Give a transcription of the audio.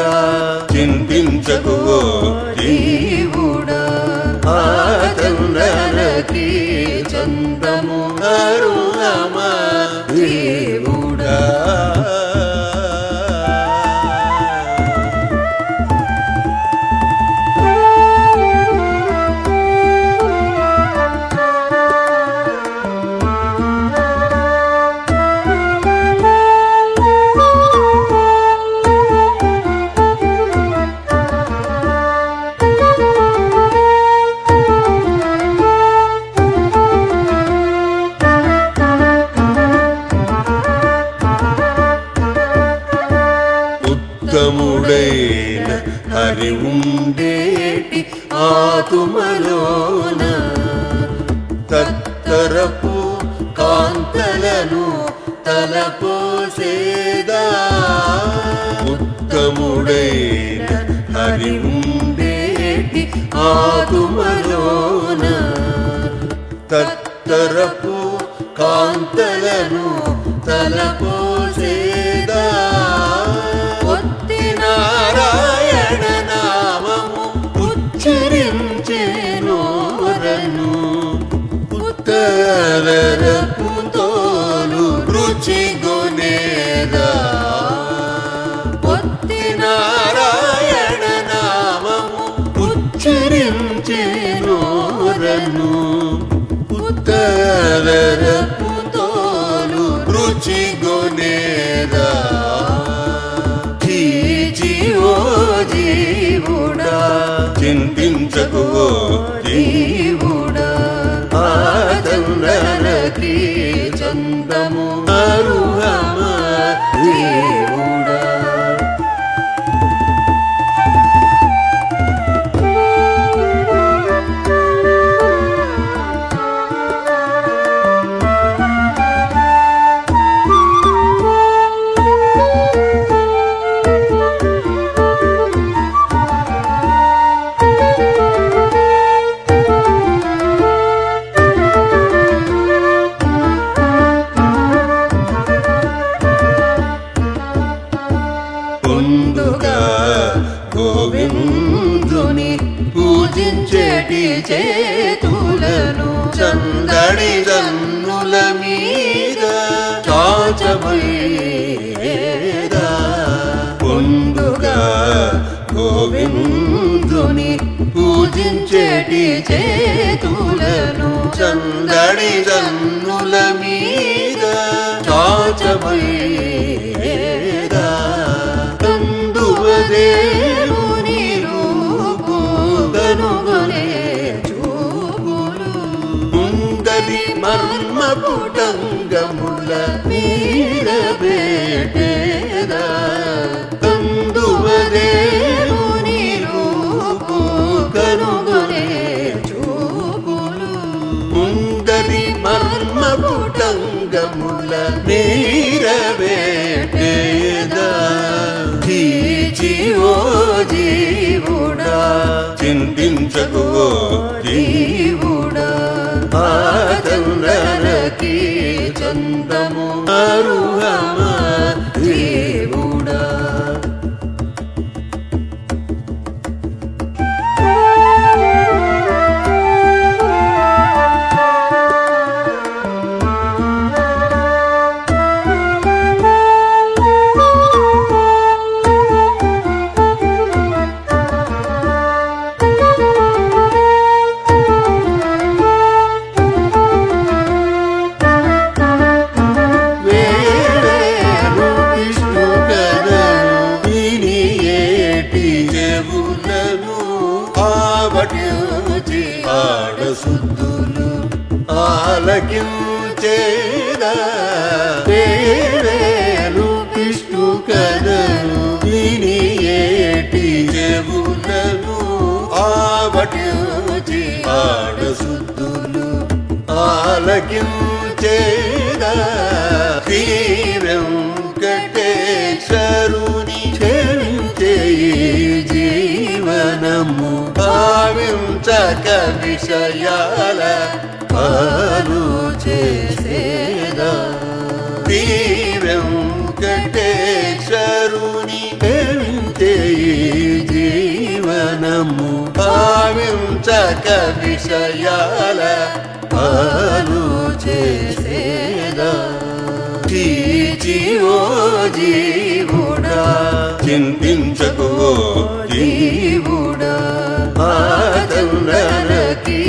జీవుడా చింతించకు ఓ జీవుడా ఆ చంద్రనకి చంద్రము అరుణమ దేవుడా ఉత్తముడైన హరి ఉండేటి ఆతుమలోన తత్తరపు కాంతలను తలపోసేదా ఉత్తముడైన హరి ఉండేటి ఆతుమలోన తత్తరపు కాంతలను తలపోసేదా ఒత్తి నారాయణ నామము ఉచ్చరించేనోరను ఉత్తరపు తోలు రుచి గొనేదా ఒత్తి నారాయణ నామము ఉచ్చరించేనోరను ఉత్తరపు తోలు రుచి గొనేదా జీవో జీవుడా చింతించకు ఓ జీవుడా ఆ చంద్రనకి చందము అరుహమ దేవుడా ముందుగా గోవిందుని పూజించేటి చేతులను చందడి జన్నుల మీద చాచబోయేదా ముందుగా గోవిందుని పూజించేటి చేతులను చందడి జన్నుల మీద చాచబోయేదా కందువదేవుని రూపు కనుగొనే చూపులు ముందరి మర్మ పుటంగముల మీద పెట్టేదా కందువదేవుని రూపు కనుగొనే చూపులు ముందరి మర్మ పుటంగముల మీద పెట్టేదా జీవో జీవుడా చింతించకు ఓ జీవుడా ఆ చంద్రనకి చందము అరుహమ దేవుడా వేవేరు విష్ణు కథను విని ఏటి చెవులను ఆవటించి ఆడశుద్ధులు ఆలకించేదా వేవేరు విష్ణు కథను విని ఏటి చెవులను ఆవటించి ఆడశుద్ధులు ఆలకించేదా శ్రీ వెంకటేశ్వరుని క్షమించే ఈ జీవనము భావించక విషయాల పాలు చేసేదా శ్రీ వెంకటేశ్వరుని క్షమించే ఈ భావించక విషయాల పాలు చేసేదా చీచి ఓ జీవుడా చింతించకు ఓ జీవుడా ఆదరణకి